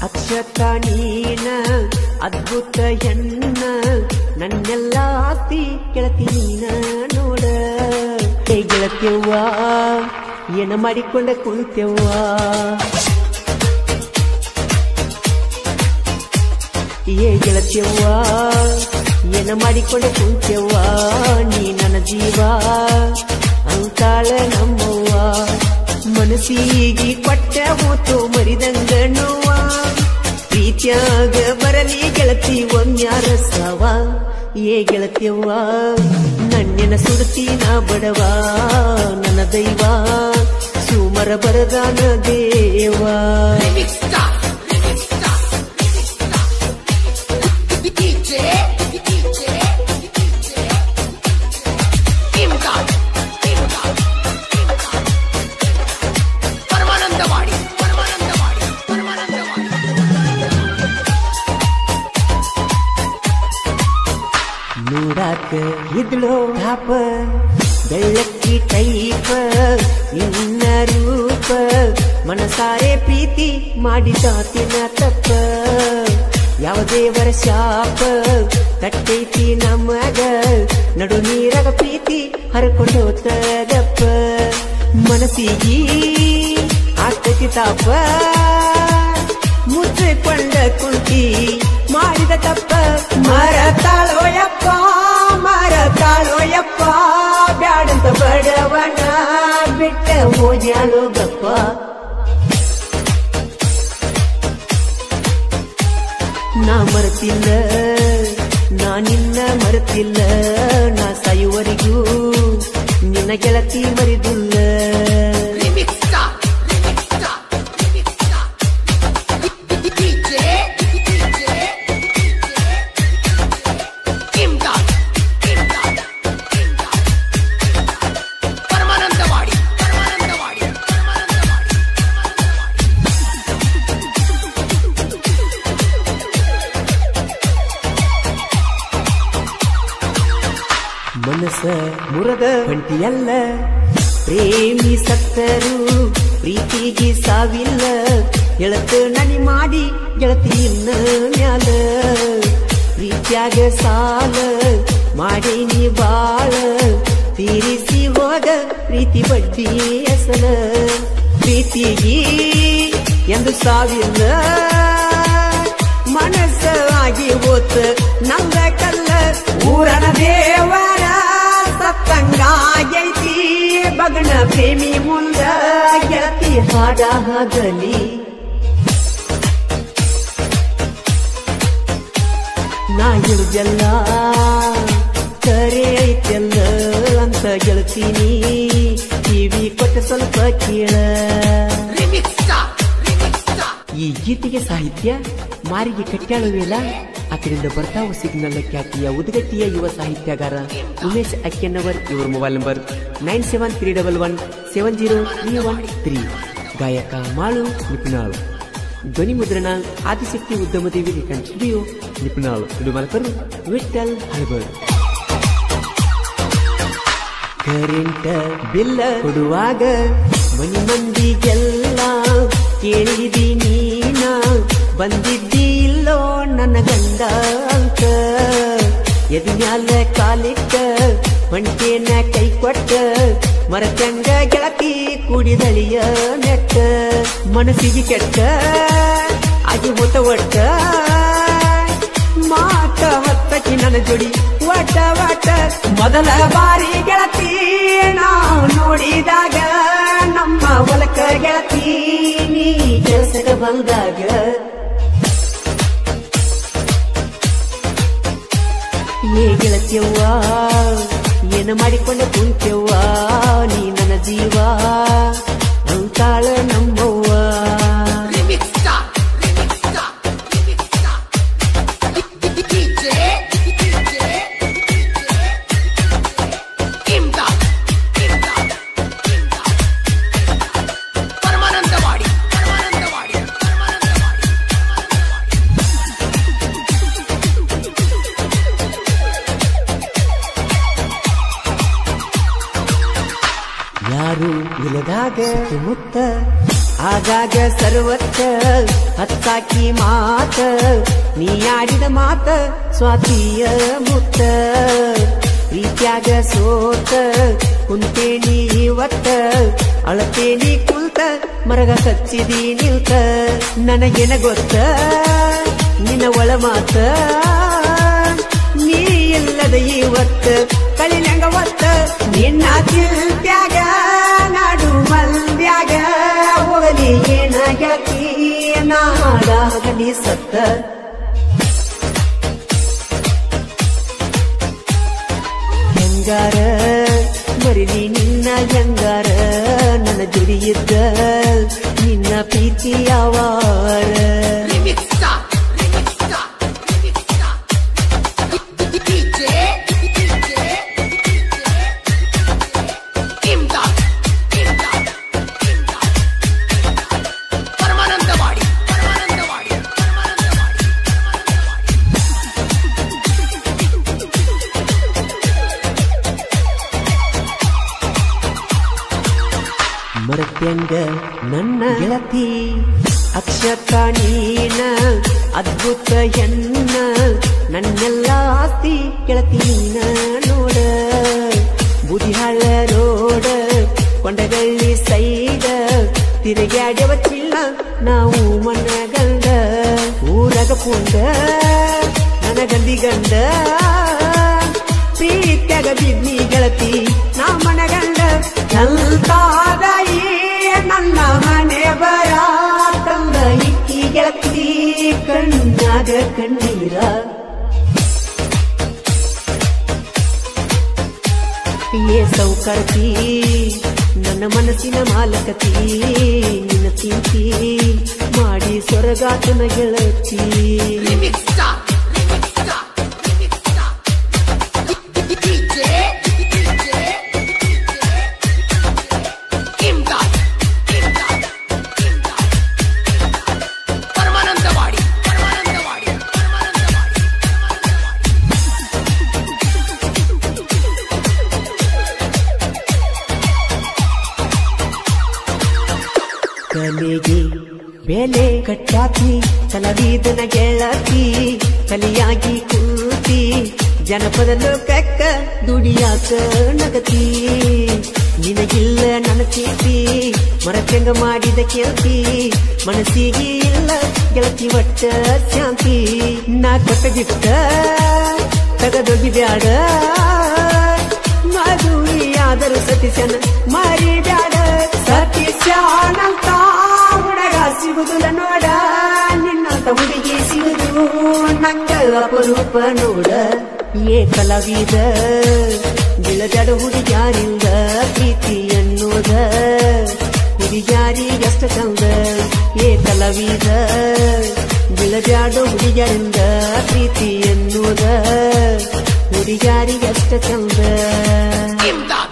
ಅಕ್ಷತ ನೀನ ಅದ್ಭುತ ಹೆಣ್ಣ ನನ್ನೆಲ್ಲ ಆಸ್ತಿ ಗೆಳತಿ ನೀನ ನೋಡ ಹೇ ಗೆಳತಿಯವ್ವ ಏನ ಮಾಡಿಕೊಂಡ ಕುಳಿತೆವ್ವ ಏ ಗೆಳತಿಯವ್ವ ಏನ ಮಾಡಿಕೊಂಡ ಕುಂತೆವ್ವ ನೀ ನನ್ನ ಜೀವ ಅಂತಾಳ ನಮ್ಮವ್ವ ಮನಸ್ಸಿಗೆ ಕೊಟ್ಟ ಮೂತು ಮರಿದಂಗ ನೋವ ಪ್ರೀತ್ಯಾಗ ಬರಲಿ ಗೆಳತಿ ಒಮ್ಯಾರ ಸವ ಏ ಗೆಳತಿಯವ್ವ ನನ್ನೆನ ಸುಡತಿ ನಾ ಬಡವ ನನ್ನ ದೈವ ಸುಮರ ಬರದಾನ ದೇವ Remix Star, Remix Star, Remix Star. DJ, DJ, DJ. Imdad, Imdad, Imdad. Paramanandawadi Paramanandawadi Paramanandawadi ನೋಡಾಕ ಇದ್ಳೋ ತಾಪ ಬೆಳ್ಳಕ್ಕಿ ಟೈಪ ನಿನ್ನ ರೂಪ ಮನಸಾರೆ ಪ್ರೀತಿ ಮಾಡಿದಾತಿನ ತಪ್ಪ ಯಾವ ದೇವರ ಶಾಪ ತಟ್ಟೈತಿ ನಮಗ ನಡು ನೀರಗ ಪ್ರೀತಿ ಹರ್ಕೊಂಡು ತಗಪ್ಪ ಮನಸ್ಸಿಗೆ ಆಗ್ತೈತಿ ತಾಪ ಮುಚ್ಚಿಕೊಂಡ ಕುಂತಿ ಮಾಡಿದ ತಪ್ಪ ಮರತಾಳೋ ಯಪ್ಪ ಮರತಾಳೋ ಯಪ್ಪ ಬ್ಯಾಡಂತ ಬಡವನ ಬಿಟ್ಟ ಹೋಗ್ಯಾಳು ಗಪ್ಪ ನಾ ಮರೆತಿಲ್ಲ ನಾ ನಿನ್ನ ಮರೆತಿಲ್ಲ ನಾ ಸಾಯುವರೆಗೂ ನಿನ್ನ ಗೆಳತಿ ಮರಿದುಲ್ಲ Remix Star, Remix Star, Remix Star. DJ, DJ, Imdad, Imdad, Imdad. Paramanandawadi Paramanandawadi Paramanandawadi Paramanandawadi ಮನಸ್ಸ ಮುರದ ಹೊಂಟಿಯಲ್ಲ ಪ್ರೇಮಿ ಸತ್ತರು ಪ್ರೀತಿಗೆ ಸಾವಿಲ್ಲ ಗೆಳತ ನನಿ ಮಾಡಿ ಗೆಳತಿ ಇನ್ನ ಮ್ಯಾಲ ಪ್ರೀತ್ಯಾಗ ಸಾಲ ಮಾಡಿ ನೀ ಬಾಳ ತೀರಿಸಿ ಹೋದ ಪ್ರೀತಿ ಬಡ್ಡಿ ಅಸಲ ಪ್ರೀತಿಗೆ ಎಂದು ಸಾವಿಲ್ಲ ಮನಸ್ಸ ಆಗಿ ಹೋತ ನಂದ ಕಲ್ಲ ಊರನ ದೇವರ ಸತ್ತಂಗಾಗೈತಿ ಬಗಣ ಪ್ರೇಮಿ ಮುಂದ ಗೆಳತಿ ಹಾಡ ಹಾಗಲಿ ನಾ ಇಳುದೆಲ್ಲ ಕರೆ ಐತೆಲ್ಲ ಅಂತ ಗೆಳತೀನಿ ಟಿವಿ ಕೊಟ್ಟ ಸ್ವಲ್ಪ ಕೇಳ Remix Star, Remix Star. ಈ ಗೀತೆಗೆ ಸಾಹಿತ್ಯ ಮಾರಿಗೆ ಕಟ್ಯಾಳುವೇಲ ಆ ಕಡೆಯಿಂದ ಬರ್ತಾವ ಸಿಗ್ನಲ್ ಖ್ಯಾತಿಯ ಉದಗಟ್ಟಿಯ ಯುವ ಸಾಹಿತ್ಯಗಾರ ಉಮೇಶ್ ಅಕ್ಕೆನ್ನವರ್ ಇವರ mobile number nine seven three double one seven zero three one three ಗಾಯಕ ಮಾಳು ನಿಪುಣಾಳು ಧ್ವನಿ ಮುದ್ರಣ ಆದಿಶಕ್ತಿ ಉದ್ಯಮದೇವಿ ರಿಕನ್ ಸ್ಟುಡಿಯೋ ನಿಪುಣಾಳು ಇದು ಮಲ್ಕರು ವಿಠಲ್ ಹಳಬರ್ ಕರೆಂಟ ಬಿಲ್ಲ ಕೊಡುವಾಗ ಮನಿ ಮಂದಿಗೆಲ್ಲ ಕೇಳಿದಿ ನೀನ ಬಂದಿದ್ದಿ ಇಲ್ಲೋ ನನ್ನ ಗಂಡ ಅಂತ ಎದ್ಮ್ಯಾಲ ಕಾಲಿಟ್ಟ ಹೊಂಟೇನ ಕೈ ಕೊಟ್ಟ ಮರತಂಗ ಗೆಳತಿ ಕುಡಿದಳಿಯ ನೆಟ್ಟ ಮನಸ್ಸಿಗೆ ಕೆಟ್ಟ ಆಗಿ ಹೋತ ಒಟ್ಟ ಮಾತ ಹತ್ತಕಿ ನನ್ನ ಜೋಡಿ ವಟ ವಟ ಮೊದಲ ಬಾರಿ ಗೆಳತಿ ನಾವು ನೋಡಿದಾಗ ನಮ್ಮ ಹೊಲಕ ಗೆಳತಿ ನೀ ಕೆಲಸಕ್ಕೆ ಬಂದಾಗ ಏ ಗೆಳತಿಯವ್ವ ಏನ ಮಾಡಿಕೊಂಡ ಕುಂತ್ಯವ್ವ ನೀ ನನ್ನ ಜೀವ ಅಂತಾಳ ನಮ್ಮವ್ವ Remix Star, Remix Star, Remix Star. DJ, DJ, Imdad, Imdad, Imdad. Paramanandawadi Paramanandawadi Paramanandawadi ಯಾರು ಇಲ್ಲದಾಗ ಸುತ್ತಮುತ್ತ ಆಗಾಗ ಸರ್ವತ್ತ ಹತ್ತಾಕಿ ಮಾತ ನೀ ಆಡಿದ ಮಾತ ಸ್ವಾತಿಯ ಮುತ್ತ ಪ್ರೀತ್ಯಾಗ ಸೋತ ಕುಂತೇನಿ ಇವತ್ತ ಅಳತೇನಿ ಕುಲ್ತ ಮರಗ ಕಚ್ಚಿದಿ ನಿಲ್ತ ನನಗೇನ ಗೊತ್ತ ನಿನ್ನ ಒಳ ಮಾತ ನೀ ಇಲ್ಲದ ಇವತ್ತ ಕಳಿನಂಗ ಒತ್ತ ನಿನ್ನ ಚಿಲ್ತ್ಯಾಗ ನಾಡು ಮಲ್ದ್ಯಾಗ ಹೋಗಲಿ ಏನ ಗೆಳತಿ ನಾಡಾಗ ನೀ ಸತ್ತ ಹೆಂಗಾರ ಮರಿಲಿ ನಿನ್ನ ಹೆಂಗಾರ ನನ್ನ ಜುಡಿಯಿದ್ದ ನಿನ್ನ ಪ್ರೀತಿ ಯಾವಾರ Remix star, remix star, remix star. DJ, DJ, Imdad, Imdad, Imdad. Paramanandawadi Paramanandawadi Paramanandawadi Paramanandawadi ಮರತ್ಯಂಗ ನನ್ನ ಗೆಳತಿ ಅಕ್ಷತ ನೀನ ಅದ್ಭುತ ಎನ್ನ ನನ್ನೆಲ್ಲ ಆಸ್ತಿ ಗೆಳತಿ ನೀನ ನೋಡ ಬುದಿಹಾಳ ರೋಡ ಕೊಂಡಗಳ್ಳಿ ಸೈಡ ತಿರುಗಾಡ್ಯವ ಚಿಲ್ಲ ನಾವು ಮನಗಂಡ ಊರಗ ಪುಂಡ ನನಗಂದಿ ಗಂಡ ಪ್ರೀತ್ಯಾಗ ಬಿದ್ನಿ ಗೆಳತಿ ನಾ ಮನಗಂಡ ಕಲ್ತಾದಾಯಿ ನನ್ನ ಮನೆ ಬರ ತಂದ ಇಕ್ಕಿ ಗೆಳತಿ ಕಣ್ಣಾಗ ಕಣ್ಣೀರ ಏ ಸೌಕರ್ತಿ ನನ್ನ ಮನಸ್ಸಿನ ಮಾಲಕತಿ ನಿನ್ನ ತಿಂತಿ ಮಾಡಿ ಸ್ವರ್ಗಾತನ ಗೆಳತಿ Remix star, remix star, remix star. DJ, DJ, Imdad, Imdad, Imdad. Paramanandawadi Paramanandawadi Paramanandawadi Paramanandawadi ಕಲೆಗೆ ಬೆಲೆ ಕಟ್ಟಾತಿ ಕಲಾವಿದನ ಗೆಳತಿ ಕಲಿಯಾಗಿ ಕೂತಿ ಜನಪದ ಲೋಕಕ್ಕ ದುಡಿಯಾಕ ನಗತಿ ನಿನಗಿಲ್ಲ ನನ್ನ ಚೀತಿ ಮರತೆಂಗ ಮಾಡಿದ ಕೇಳ್ತಿ ಮನಸ್ಸಿಗೆ ಇಲ್ಲ ಗೆಳತಿ ಒಟ್ಟ ಶಾಂತಿ ನಾ ಕೊಟ್ಟ ಗಿಟ್ಟ ತಗದೊಗಿ ಬ್ಯಾಡ ಮದುವೆಯಾದರೂ ಸತೀಶನ ಮಾರಿ ಬ್ಯಾಡ ಸತೀಶನಂತ ಹುಡುಗ ಸಿಗುದಿಲ್ಲ ನೋಡ ನಿನ್ನಂತ ಹುಡುಗಿ ಸಿಗುದು ನಂಗ ಅಪರೂಪ ನೋಡ ಏ ಕಲಾವಿದ ಗಿಳಜಾಡ ಹುಡುಗ್ಯಾರಿಂದ ಪ್ರೀತಿ ಅನ್ನೋದ ಹುಡುಗ್ಯಾರಿ ಎಷ್ಟ ಚಂದ ಏ ಕಲಾವಿದ ಗಿಳಜಾಡ ಹುಡುಗ್ಯಾರಿಂದ ಪ್ರೀತಿ ಅನ್ನೋದ ಹುಡುಗ್ಯಾರಿ ಎಷ್ಟ ಚಂದ Imdad,